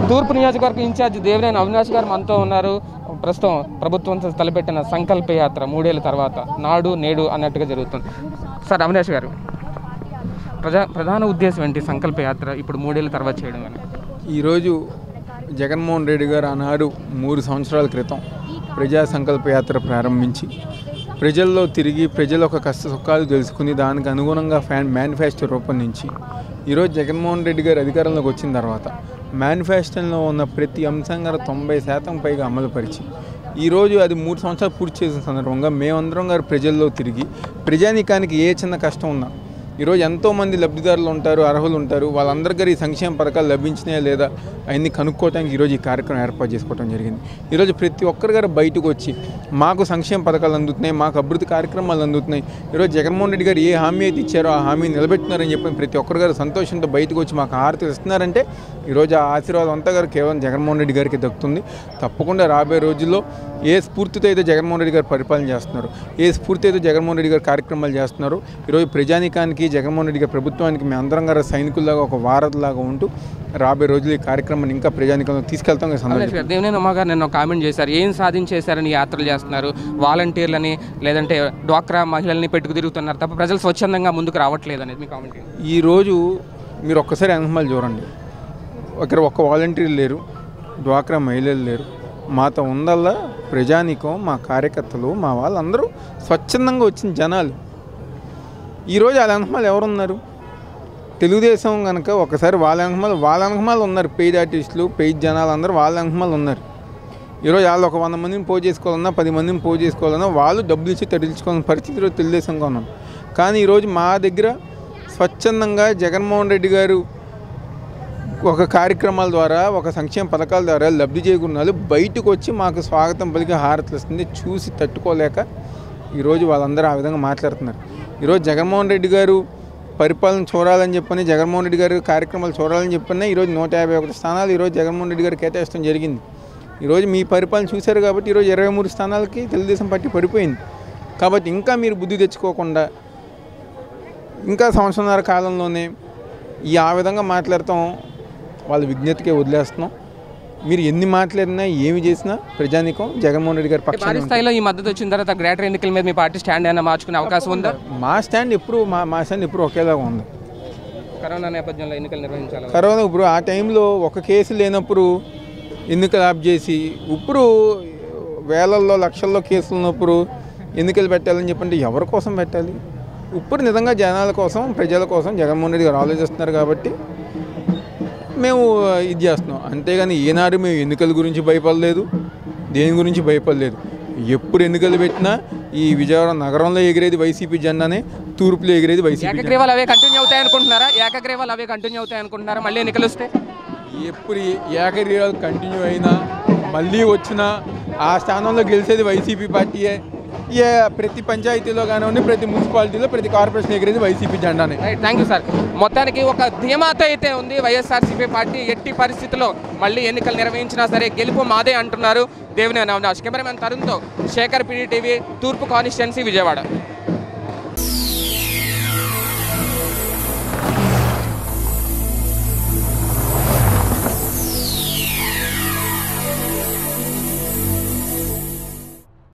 తూర్పు నియోజకవర్గ ఇన్ఛార్జ్ దేవినేని అవినాష్ గారు మనతో ఉన్నారు ప్రస్తుతం ప్రభుత్వం తలపెట్టిన సంకల్ప యాత్ర మూడేళ్ల తర్వాత నాడు నేడు అన్నట్టుగా జరుగుతుంది సార్ అవినాష్ గారు ప్రజా ప్రధాన ఉద్దేశం ఏంటి సంకల్ప యాత్ర ఇప్పుడు మూడేళ్ల తర్వాత చేయడం అని ఈరోజు జగన్మోహన్ రెడ్డి గారు ఆనాడు మూడు సంవత్సరాల క్రితం ప్రజా సంకల్ప యాత్ర ప్రారంభించి ప్రజల్లో తిరిగి ప్రజల యొక్క కష్ట సుఖాలు తెలుసుకుని దానికి అనుగుణంగా ఫ్యాన్ మేనిఫెస్టో రూపొందించి ఈరోజు జగన్మోహన్ రెడ్డి గారు అధికారంలోకి వచ్చిన తర్వాత మేనిఫెస్టోలో ఉన్న ప్రతి అంశం గారు తొంభై శాతం పైగా అమలుపరిచి ఈరోజు అది మూడు సంవత్సరాలు పూర్తి చేసిన సందర్భంగా మేమందరం గారు ప్రజల్లో తిరిగి ప్రజానీకానికి ఏ చిన్న కష్టం ఉన్నా ఈరోజు ఎంతోమంది లబ్ధిదారులు ఉంటారు అర్హులు ఉంటారు వాళ్ళందరికీ ఈ సంక్షేమ పథకాలు లభించినాయా లేదా అవన్నీ కనుక్కోవడానికి ఈరోజు ఈ కార్యక్రమం ఏర్పాటు చేసుకోవడం జరిగింది ఈరోజు ప్రతి ఒక్కరి గారు బయటకు వచ్చి మాకు సంక్షేమ పథకాలు అందుతున్నాయి మాకు అభివృద్ధి కార్యక్రమాలు అందుతున్నాయి ఈరోజు జగన్మోహన్ రెడ్డి గారు ఏ హామీ అయితే ఇచ్చారో ఆ హామీ నిలబెట్టున్నారని చెప్పి ప్రతి ఒక్కరు గారు సంతోషంతో బయటకు వచ్చి మాకు హారతి ఇస్తున్నారంటే ఈరోజు ఆ ఆశీర్వాదం అంతా గారు కేవలం జగన్మోహన్ రెడ్డి గారికి దక్కుతుంది తప్పకుండా రాబోయే రోజుల్లో ఏ స్ఫూర్తితో అయితే జగన్మోహన్ రెడ్డి గారు పరిపాలన చేస్తున్నారు ఏ స్ఫూర్తి అయితే జగన్మోహన్ రెడ్డి గారు కార్యక్రమాలు చేస్తున్నారు ఈరోజు ప్రజానికానికి జగన్మోహన్ రెడ్డి గారి ప్రభుత్వానికి మేము అందరం గారు సైనికుల్లాగా ఒక వారధిలాగా ఉంటూ రాబోయే రోజులు ఈ కార్యక్రమాన్ని ఇంకా ప్రజానికంలో తీసుకెళ్తాం ఈ సందర్భంగా అవినాష్ గారు దేవినేని ఉమా గారు నిన్న కామెంట్ చేశారు ఏం సాధించేశారని యాత్రలు చేస్తున్నారు వాలంటీర్లని లేదంటే డ్వాక్రా మహిళల్ని పెట్టుకు తిరుగుతున్నారు తప్ప ప్రజలు స్వచ్ఛందంగా ముందుకు రావట్లేదు అనేది మీ కామెంట్ ఏంటి? ఈరోజు మీరు ఒక్కసారి అనుభవాలు చూడండి ఇక్కడ ఒక్క వాలంటీర్లు లేరు డ్వాక్రా మహిళలు లేరు మాతో ఉందల్లా ప్రజానీకం మా కార్యకర్తలు మా వాళ్ళందరూ స్వచ్ఛందంగా వచ్చిన జనాలు ఈరోజు వాళ్ళ అనుభవాలు ఎవరున్నారు తెలుగుదేశం కనుక ఒకసారి వాళ్ళ అనుభవాలు వాళ్ళ అనుభవాలు ఉన్నారు పెయిడ్ ఆర్టిస్టులు పెయిడ్ జనాలు అందరూ వాళ్ళ అనుభవాలు ఉన్నారు ఈరోజు వాళ్ళు ఒక వంద మందిని పో చేసుకోవాలన్నా పది మందిని పో చేసుకోవాలన్నా వాళ్ళు డబ్బులు ఇచ్చి తరలించుకోవాలని పరిస్థితి ఈరోజు తెలుగుదేశంగా ఉన్నాం కానీ ఈరోజు మా దగ్గర స్వచ్ఛందంగా జగన్మోహన్ రెడ్డి గారు ఒక కార్యక్రమాల ద్వారా ఒక సంక్షేమ పథకాల ద్వారా లబ్ధి చేకూరిన వాళ్ళు బయటకు వచ్చి మాకు స్వాగతం పలికి హారతలు ఇస్తుంది చూసి తట్టుకోలేక ఈరోజు వాళ్ళందరూ ఆ విధంగా మాట్లాడుతున్నారు ఈరోజు జగన్మోహన్ రెడ్డి గారు పరిపాలన చూడాలని చెప్పని జగన్మోహన్ రెడ్డి గారు కార్యక్రమాలు చూడాలని చెప్పిన ఈరోజు నూట యాభై ఒకటి స్థానాలు ఈరోజు జగన్మోహన్ రెడ్డి గారు కేటాయించడం జరిగింది ఈరోజు మీ పరిపాలన చూశారు కాబట్టి ఈరోజు ఇరవై మూడు స్థానాలకి తెలుగుదేశం పార్టీ పడిపోయింది కాబట్టి ఇంకా మీరు బుద్ధి తెచ్చుకోకుండా ఇంకా సంవత్సరంన్నర కాలంలోనే ఈ ఆ విధంగా మాట్లాడతాం వాళ్ళ విజ్ఞతకే వదిలేస్తున్నాం మీరు ఎన్ని మాట్లాడినా ఏమి చేసినా ప్రజానీకం జగన్మోహన్ రెడ్డి గారి భారీ పక్షాన స్థాయిలో ఈ మద్దతు వచ్చిన తర్వాత గ్రేటర్ ఎన్నికల మీద మీ పార్టీ స్టాండ్ అయినా మార్చుకునే అవకాశం ఉందా మా స్టాండ్ ఎప్పుడు మా మా స్టాండ్ ఎప్పుడు ఒకేలాగా ఉంది కరోనా నేపథ్యంలో ఎన్నికలు నిర్వహించాలి కరోనా ఇప్పుడు ఆ టైంలో ఒక కేసు లేనప్పుడు ఎన్నికలు ఆప్ చేసి ఇప్పుడు వేలల్లో లక్షల్లో కేసులు ఉన్నప్పుడు ఎన్నికలు పెట్టాలని చెప్పంటే ఎవరి కోసం పెట్టాలి ఇప్పుడు నిజంగా జనాల కోసం ప్రజల కోసం జగన్మోహన్ రెడ్డి గారు ఆలోచిస్తున్నారు కాబట్టి మేము ఇది చేస్తున్నాం అంతేగాని ఏనాడు మేము ఎన్నికల గురించి భయపడలేదు దేని గురించి భయపడలేదు ఎప్పుడు ఎన్నికలు పెట్టినా ఈ విజయవాడ నగరంలో ఎగిరేది వైసీపీ జెండానే తూర్పులో ఎగిరేది వైసీపీ జెండా ఏకగ్రీవాలు అవే కంటిన్యూ అవుతాయి అనుకుంటున్నారా ఏకగ్రీవాలు అవే కంటిన్యూ అవుతాయి అనుకుంటున్నారా మళ్ళీ ఎన్నికలు వస్తే ఎప్పుడు ఏకరీయాలు కంటిన్యూ అయినా మళ్ళీ వచ్చినా ఆ స్థానంలో గెలిచేది వైసీపీ పార్టీయే ఏ ప్రతి పంచాయతీలో కానివ్వండి ప్రతి మున్సిపాలిటీలో ప్రతి కార్పొరేషన్ ఎగిరేది వైసీపీ జెండానే రైట్ థ్యాంక్ యూ సార్ మొత్తానికి ఒక ధీమాతో అయితే ఉంది వైఎస్ఆర్సీపీ పార్టీ ఎట్టి పరిస్థితుల్లో మళ్ళీ ఎన్నికలు నిర్వహించినా సరే గెలుపు మాదే అంటున్నారు దేవినేని అవినాష్ కెమెరామెన్ తరుణ్తో శేఖర్ పిడి టీవీ తూర్పు కాన్స్టిట్యున్సీ విజయవాడ